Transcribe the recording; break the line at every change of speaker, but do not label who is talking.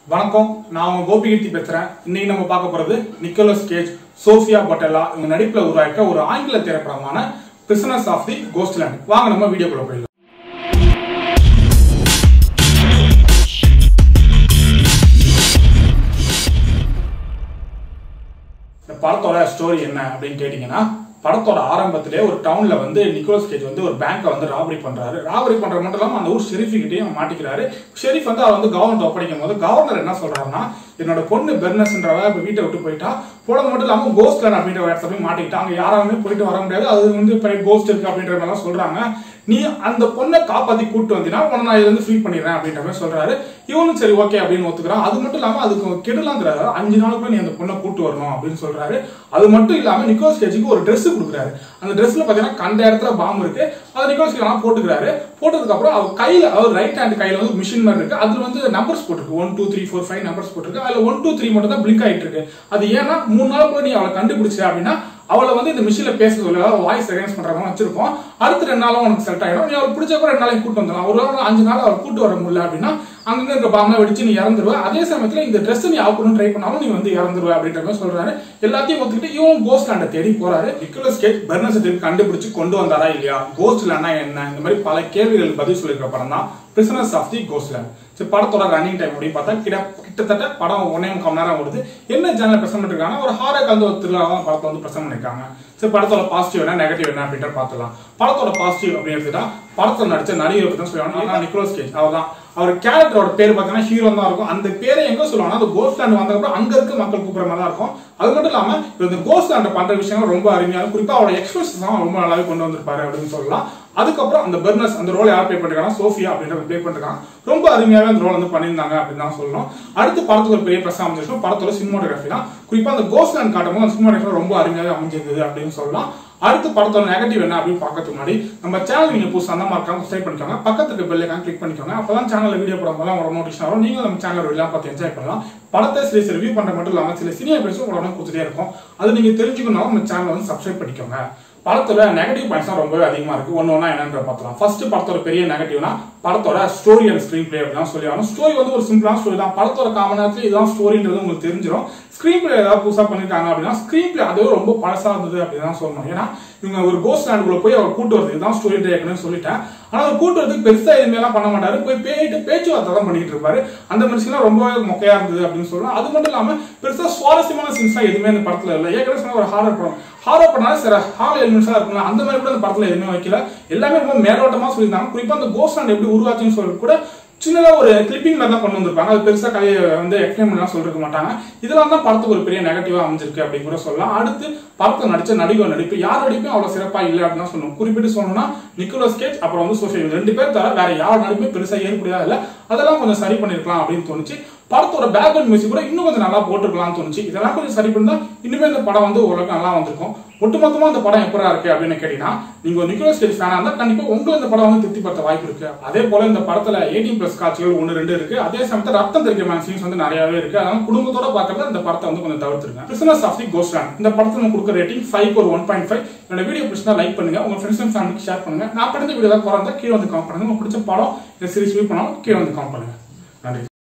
வணக்கம் நான் உங்க கோபிகீர்த்தி பேசுறேன் இன்னைக்கு நம்ம பார்க்க போறது நிக்கோலஸ் கேஜ் சோஃபியா பொட்டெல்லா இவங்க நடிப்புல உருவாக்க ஒரு ஆங்கில திரைப்படமான பிசினஸ் ஆஃப் தி கோஸ்ட்லேண்ட் வாங்க நம்ம வீடியோக்குள்ள போயிடலாம் இந்த படத்தோட ஸ்டோரி என்ன அப்படின்னு கேட்டீங்கன்னா படத்தோட ஆரம்பத்திலே ஒரு டவுன்ல வந்து நிக்கோலஸ் கேஜ் வந்து ஒரு பேங்க்கை வந்து ராபரி பண்றாரு ராபரி பண்றது மட்டும் இல்லாம அந்த ஊர் ஷெரீஃப் கிட்டயும் மாட்டிக்கிறாரு ஷெரீஃப் வந்து அவர் வந்து கவர்னர் ஒப்படைக்கும் போது கவர்னர் என்ன சொல்றாருன்னா என்னோட பொண்ணு பெர்னஸ்ன்றவ இப்ப வீட்டை விட்டு போயிட்டா போனது மட்டும் இல்லாம கோஸ்ட்லன் அப்படின்ற ஒரு இடத்துல போய் மாட்டிக்கிட்டா அங்க யாராலுமே போயிட்டு வர முடியாது அது வந்து பெரிய கோஸ்ட் இருக்கு அப்படின்ற மாதிரி எல்லாம் சொல்றாங்க நீ அந்த பொண்ணை காப்பாத்தி கூட்டு வந்தீங்கன்னா உன்னை நான் இதுல இருந்து ஃப்ரீ பண்ணிடுறேன் அப்படின்ற மாதிரி சொல்றாரு இவனும் சரி ஓகே அப்படின்னு ஒத்துக்கிறான் அது மட்டும் இல்லாம அதுக்கு கெடலாங்கிறாரு அஞ்சு நாளுக்குள்ள நீ அந்த பொண்ணை கூட்டு வரணும் அப்படின்னு சொல்றாரு அது மட்டும் இல்லாம நிக்கோஸ் கேஜுக்கு ஒரு Dress கொடுக்குறாரு அந்த ட்ரெஸ்ல பாத்தீங்கன்னா கண்ட இடத்துல பாம்பு இருக்கு அது நிக்கோஸ் கேஜ் போட்டுக்கிறாரு போட்டதுக்கு அப்புறம் அவர் கையில அவர் ரைட் ஹேண்ட் கையில வந்து மிஷின் மாதிரி இருக்கு அதுல வந்து நம்பர்ஸ் போட்டிருக்கு one two three four five numbers போட்டிருக்கு அதுல ஒன் டூ த்ரீ மட்டும் தான் பிளிங்க் ஆயிட்டு இருக்கு அது ஏன்னா மூணு நாள் கூட நீ அவளை கண்டுபிடிச்ச அப்படின்னா அவளை வந்து இந்த மிஷின்ல பேச சொல்ல வாய்ஸ் ரெகனைஸ் பண்ற மாதிரி வச்சிருக்கோம் அடுத்த ரெண்டு நாளும் உனக்கு செட் ஆயிடும் நீ அவள் பிடிச்ச கூட ரெண்டு நாளைக்கு கூட்டு வந்துடலாம் ஒரு நாள் அஞ்சு நாள் அவள் கூட்டு வர முடியல அப்படின்னா அங்கங்க இருக்க பாம்பை வெடிச்சு நீ இறந்துருவ அதே சமயத்துல இந்த ட்ரெஸ் நீ ஆக்கணும்னு ட்ரை பண்ணாலும் நீ வந்து இறந்துருவ அப்படின்ற மாதிரி சொல்றாரு எல்லாத்தையும் ஒத்துக்கிட்டு இவன் கோஸ்ட் லேண்டை தேடி போறாரு நிக்கோலஸ் கேட் பெர்னஸ் திருப்பி கண்டுபிடிச்சு கொண்டு வந்தாரா இல்லையா கோஸ்ட் லேண்டா என்ன இந்த மாதிரி பல கேள்விகள் பதில் சொல்லியிருக்க படம் தான் presence of the ghost land சரி படத்தோட ரன்னிங் டைம் அப்படின்னு பார்த்தா கிட்ட கிட்டத்தட்ட படம் ஒன்னே முக்கால் மணி நேரம் ஓடுது என்ன சேனல் பிரசன்ட் பண்ணிருக்காங்க ஒரு ஹாரர் கலந்து ஒரு திருவிழா படத்தை வந்து பிரசன்ட் பண்ணிருக்காங்க சரி படத்தோட பாசிட்டிவ் என்ன நெகட்டிவ் என்ன அப்படின்ற பார்த்துலாம் படத்தோட பாசிட்டிவ் அப்படின்னு எடுத்துட்டா படத்துல நடிச்ச நடிகர் பத்தி தான் சொல்லுவாங்க நிக்கோலஸ் கேஜ் அவர் தான் அவர் கேரக்டரோட பேர் பார்த்தீங்கன்னா ஹீரோ தான் இருக்கும் அந்த பேரை எங்க சொல்லுவாங்கன்னா அந்த கோஸ்ட் லேண்ட் வந்ததுக்கப்புறம் அங்க இருக்க மக்கள் கூப்பிடுற மாதிரி தான் இருக்கும் அது மட்டும் இல்லாம இவர் இந்த கோஸ்ட் லேண்ட் பண்ற விஷயங்கள் ரொம்ப அருமையான குறிப்பா அவரோட எக்ஸ்பிரஷன்ஸ் தான் ரொம்ப நல்லாவே கொண்டு வந்திருப்பாரு அப்படின்னு சொல்லலாம் அதுக்கப்புறம் அந்த பெர்னஸ் அந்த ரோல் யார் ப்ளே பண்ணிருக்காங்க சோஃபியா அப்படின்ற ப்ளே பண்ணிருக்காங்க ரொம்ப அருமையாவே அந்த ரோல் வந்து பண்ணியிருந்தாங்க அப்படின்னு தான் சொல்லணும் அடுத்து படத்துக்கு ஒரு பெரிய பிரசம் அமைஞ்சிருக்கும் படத்தோட சினிமாட்டோகிராஃபி தான் குறிப்பா அந்த கோஸ்ட் லேண்ட் காட்டும் போது அந்த சினிமாட்டோகிராஃபி ரொம்ப அருமையாவே அமைஞ்சிருக்குது அப்படின்னு சொல்லலாம் அடுத்து படத்தோட நெகட்டிவ் என்ன அப்படின்னு பார்க்கறதுக்கு முன்னாடி நம்ம சேனல் நீங்க புதுசா அந்த மாதிரி சப்ஸ்கிரைப் பண்ணிக்கோங்க பக்கத்துக்கு பெல் ஐக்கான் கிளிக் பண்ணிக்கோங்க அப்பதான் சேனல்ல வீடியோ போடும்போது உங்களுக்கு நோட்டிஃபிகேஷன் வரும் நீங்க நம்ம சேனல் எல்லாம் பார்த்து என்ஜாய் பண்ணலாம் படத்தை சில சில ரிவ்யூ பண்ற மட்டும் இல்லாம சில சினிமா பேசும் உடனே கொடுத்துட்டே இருக்கும் அது நீங்க தெரிஞ்சுக்கணும் நம்ம சேனலை வந்து சப்ஸ்கிரைப் பண்ணிக்கோங்க படத்தோட நெகட்டிவ் பாயிண்ட்ஸ் தான் ரொம்பவே அதிகமா இருக்கு ஒன்னு ஒன்னா என்னன்ற பார்த்தலாம் ஃபர்ஸ்ட் படத்தோட பெரிய நெகட்டிவ்னா படத்தோட ஸ்டோரி அண்ட் ஸ்கிரீன் பிளே அப்படின்னு சொல்லி ஆகணும் ஸ்டோரி வந்து ஒரு சிம்பிளான ஸ்டோரி தான் படத்தோட காமனாச்சு இதுதான் ஸ்டோரின்றது உங்களுக்கு தெரிஞ்சிடும் ஸ்கிரீன் பிளே ஏதாவது புதுசா பண்ணிருக்காங்க அப்படின்னா ஸ்கிரீன் பிளே அதுவே ரொம்ப பழசா இருந்தது அப்படின்னு தான் சொல்லணும் ஏன்னா இவங்க ஒரு கோஸ்ட் லேண்டுக்குள்ள போய் அவர் கூட்டு வருது இதுதான் ஸ்டோரி ஏற்கனவே சொல்லிட்டேன் ஆனா அவர் கூட்டு வரதுக்கு பெருசா எதுவுமே எல்லாம் பண்ண மாட்டாரு போய் பேயிட்டு பேச்சுவார்த்தை தான் பண்ணிட்டு இருப்பாரு அந்த மனுஷன் ரொம்பவே மொக்கையா இருந்தது அப்படின்னு சொல்லலாம் அது மட்டும் இல்லாம பெருசா சுவாரஸ்யமான சீன்ஸ் எதுவுமே இந்த படத்துல இல்லை ஏற்கனவே சொன்ன ஒரு ஹாரர் படம் ஹாரர் பண்ணாலும் சரி ஹால் எலிமெண்ட்ஸா இருக்குங்களா அந்த மாதிரி கூட இந்த படத்துல எதுவுமே வைக்கல எல்லாமே ரொம்ப மேலோட்டமா சொல்லியிருந்தாங்க குறிப்பா அந்த கோஸ்ட் லேண்ட் எப்படி உருவாச்சுன்னு சொல்லி கூட சின்னதா ஒரு கிளிப்பிங் மாதிரி தான் கொண்டு வந்திருப்பாங்க அது பெருசா கதையை வந்து எக்ஸ்பிளைன் பண்ணலாம் சொல்லிருக்க மாட்டாங்க இதெல்லாம் தான் படத்துக்கு ஒரு பெரிய நெகட்டிவா அமைஞ்சிருக்கு அப்படின்னு கூட சொல்லலாம் அடுத்து படத்தை நடிச்ச நடிகர் நடிப்பு யார் நடிப்பும் அவ்வளவு சிறப்பா இல்லை அப்படின்னு தான் சொல்லணும் குறிப்பிட்டு சொல்லணும்னா நிக்கோலஸ் கேஜ் அப்புறம் வந்து சோஃபியா ரெண்டு பேர் தவிர வேற யார் நடிப்பும் பெருசா ஏற்புடையதா இல்ல அதெல்லாம் கொஞ்சம் சரி பண்ணிருக்கலாம் அப்படின்னு தோணுச்சு படத்தோட பேக்ரவுண்ட் மியூசிக் கூட இன்னும் கொஞ்சம் நல்லா போட்டுருக்கலாம்னு தோணுச்சு இதெல்லாம் கொஞ்சம் சரி பண்ணா இன்னுமே இந்த படம் வந்து ஓரளவுக்கு நல்லா வந்திருக்கும் ஒட்டுமொத்தமா இந்த படம் எப்படா இருக்கு அப்படின்னு கேட்டீங்கன்னா நீங்க ஒரு நிக்கோலஸ் கேஜ் ஃபேனா இருந்தா கண்டிப்பா உங்களுக்கு இந்த படம் வந்து திருப்திப்படுத்த வாய்ப்பு இருக்கு அதே போல இந்த படத்துல எயிட்டீன் பிளஸ் காட்சிகள் ஒன்று ரெண்டு இருக்கு அதே சமயத்தில் ரத்தம் தெரிவிக்கமான சீன்ஸ் வந்து நிறையவே இருக்கு அதனால குடும்பத்தோட பார்க்கறத இந்த படத்தை வந்து கொஞ்சம் தவிர்த்துருங்க பிசினஸ் ஆஃப் தி கோஸ்ட் இந்த படத்துல நான் கொடுக்குற ரேட்டிங் ஃபைவ் ஒரு ஒன் பாயிண்ட் ஃபைவ் என்னோட வீடியோ பிடிச்சா லைக் பண்ணுங்க உங்க ஃப்ரெண்ட்ஸ் அண்ட் ஃபேமிலிக்கு ஷேர் பண்ணுங்க நான் படத்த வீடியோ தான் போறதா கீழே வந்து காம் பண்ணுங்க உங்களுக்கு பிடிச்ச படம் இந்த சீரிஸ் வியூ பண்ணாலும் கீழே வந்து காம் பண்ணுங்க நன்றி